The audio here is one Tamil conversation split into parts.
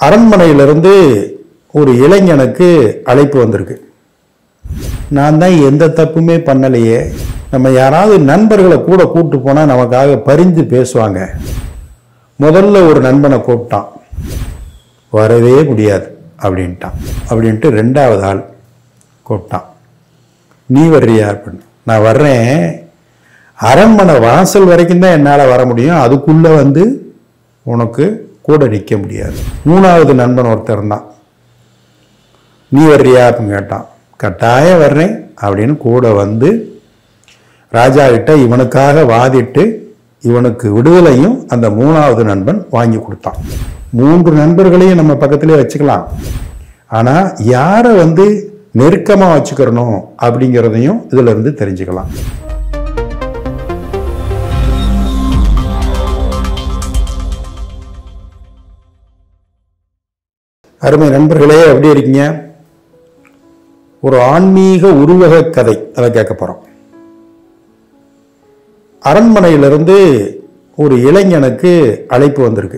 அரண்மனையிலிருந்து ஒரு இளைஞனுக்கு அழைப்பு வந்திருக்கு நான் தான் எந்த தப்புமே பண்ணலையே நம்ம யாராவது நண்பர்களை கூட கூட்டு போனால் நமக்காக பரிந்து பேசுவாங்க முதல்ல ஒரு நண்பனை கூப்பிட்டான் வரவே முடியாது அப்படின்ட்டான் அப்படின்ட்டு ரெண்டாவது ஆள் கூப்பிட்டான் நீ வர்றியா அப்படின்னு நான் வர்றேன் அரண்மனை வாசல் வரைக்கும் தான் என்னால் வர முடியும் அதுக்குள்ளே வந்து உனக்கு கூட நிற்க முடியாது மூணாவது நண்பன் ஒருத்தர் இருந்தான் நீ வர்றியா அப்படின்னு கேட்டான் கட்டாயம் வர்றேன் அப்படின்னு கூட வந்து ராஜா கிட்ட இவனுக்காக வாதிட்டு இவனுக்கு விடுதலையும் அந்த மூணாவது நண்பன் வாங்கி கொடுத்தான் மூன்று நண்பர்களையும் நம்ம பக்கத்திலே வச்சுக்கலாம் ஆனால் யாரை வந்து நெருக்கமாக வச்சுக்கிறணும் அப்படிங்கிறதையும் இதுல இருந்து தெரிஞ்சுக்கலாம் அருமை நண்பர்களே எப்படி இருக்கீங்க ஒரு ஆன்மீக உருவக கதை அதை கேட்க போகிறோம் அரண்மனையிலிருந்து ஒரு இளைஞனுக்கு அழைப்பு வந்திருக்கு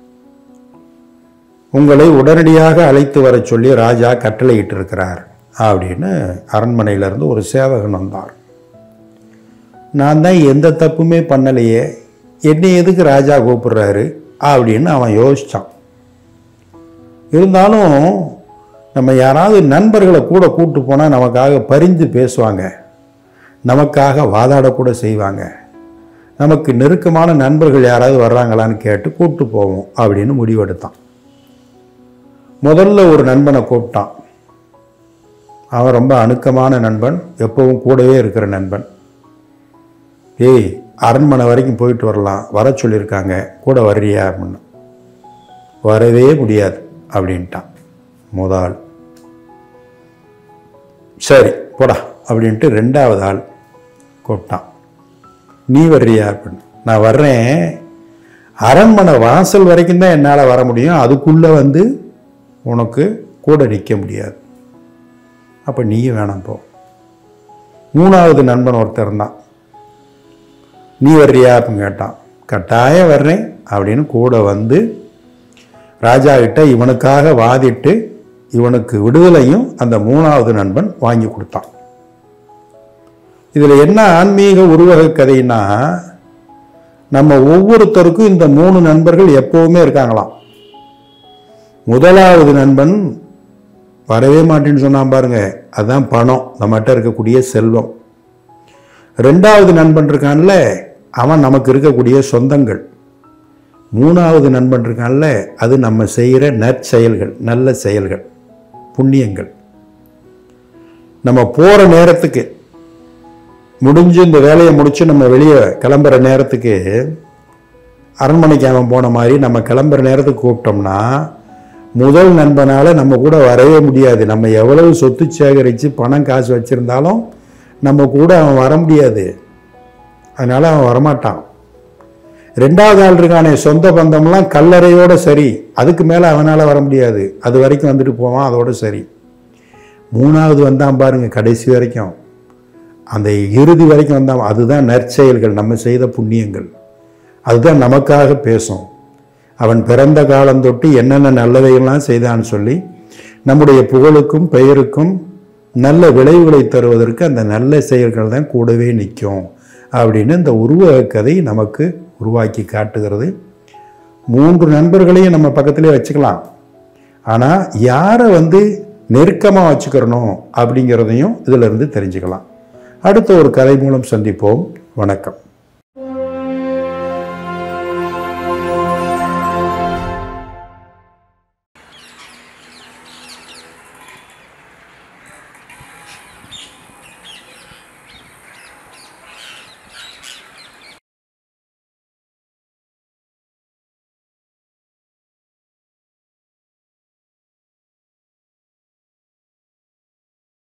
உங்களை உடனடியாக அழைத்து வர சொல்லி ராஜா கட்டளையிட்டு இருக்கிறார் அப்படின்னு அரண்மனையிலிருந்து ஒரு சேவகன் வந்தார் நான் தான் எந்த தப்புமே பண்ணலையே என்னை எதுக்கு ராஜா கூப்பிடுறாரு அப்படின்னு அவன் யோசித்தான் இருந்தாலும் நம்ம யாராவது நண்பர்களை கூட கூட்டு போனால் நமக்காக பரிந்து பேசுவாங்க நமக்காக வாதாடக்கூட செய்வாங்க நமக்கு நெருக்கமான நண்பர்கள் யாராவது வர்றாங்களான்னு கேட்டு கூப்பிட்டு போவோம் அப்படின்னு முடிவெடுத்தான் முதல்ல ஒரு நண்பனை கூப்பிட்டான் அவன் ரொம்ப அணுக்கமான நண்பன் எப்பவும் கூடவே இருக்கிற நண்பன் ஏய் அரண்மனை வரைக்கும் போயிட்டு வரலாம் வர சொல்லியிருக்காங்க கூட வர்றியா அப்படின்னு வரவே முடியாது அப்படின்ட்டான் முதல் சரி போடா அப்படின்ட்டு ரெண்டாவது ஆள் கூப்பிட்டான் நீ வர்றியா அப்படின்னு நான் வர்றேன் அரண்மனை வாசல் வரைக்கும் தான் என்னால் வர முடியும் அதுக்குள்ளே வந்து உனக்கு கூட நிற்க முடியாது அப்போ நீயும் வேணாம் போ மூணாவது நண்பன் ஒருத்தர் இருந்தான் நீ வர்றியா அப்படின்னு கேட்டான் கட்டாயம் வர்றேன் அப்படின்னு கூட வந்து ராஜா கிட்ட இவனுக்காக வாதிட்டு இவனுக்கு விடுதலையும் அந்த மூணாவது நண்பன் வாங்கி கொடுத்தான் இதில் என்ன ஆன்மீக உருவக கதைன்னா நம்ம ஒவ்வொருத்தருக்கும் இந்த மூணு நண்பர்கள் எப்பவுமே இருக்காங்களாம் முதலாவது நண்பன் வரவே மாட்டேன்னு சொன்னான் பாருங்க அதுதான் பணம் நம்மகிட்ட இருக்கக்கூடிய செல்வம் ரெண்டாவது நண்பன் இருக்கான்ல அவன் நமக்கு இருக்கக்கூடிய சொந்தங்கள் மூணாவது நண்பன் இருக்கான்ல அது நம்ம செய்கிற நற்செயல்கள் நல்ல செயல்கள் புண்ணியங்கள் நம்ம போகிற நேரத்துக்கு முடிஞ்சு இந்த வேலையை முடிச்சு நம்ம வெளியே கிளம்புற நேரத்துக்கு அரண்மனைக்கு அவன் போன மாதிரி நம்ம கிளம்புற நேரத்துக்கு கூப்பிட்டோம்னா முதல் நண்பனால் நம்ம கூட வரவே முடியாது நம்ம எவ்வளவு சொத்து சேகரித்து பணம் காசு வச்சுருந்தாலும் நம்ம கூட அவன் வர முடியாது அதனால் அவன் வரமாட்டான் ரெண்டாவது ஆள் இருக்கானே சொந்த பந்தம்லாம் கல்லறையோட சரி அதுக்கு மேலே அவனால் வர முடியாது அது வரைக்கும் வந்துட்டு போவான் அதோட சரி மூணாவது வந்தான் பாருங்க கடைசி வரைக்கும் அந்த இறுதி வரைக்கும் வந்தான் அதுதான் நற்செயல்கள் நம்ம செய்த புண்ணியங்கள் அதுதான் நமக்காக பேசும் அவன் பிறந்த காலம் தொட்டு என்னென்ன நல்லதையெல்லாம் செய்தான்னு சொல்லி நம்முடைய புகழுக்கும் பெயருக்கும் நல்ல விளைவுகளை தருவதற்கு அந்த நல்ல செயல்கள் தான் கூடவே நிற்கும் அப்படின்னு இந்த உருவக கதை நமக்கு உருவாக்கி காட்டுகிறது மூன்று நண்பர்களையும் நம்ம பக்கத்திலே வச்சுக்கலாம் ஆனால் யாரை வந்து நெருக்கமாக வச்சுக்கிறணும் அப்படிங்கிறதையும் இதிலிருந்து தெரிஞ்சுக்கலாம் அடுத்த ஒரு கதை மூலம் சந்திப்போம் வணக்கம்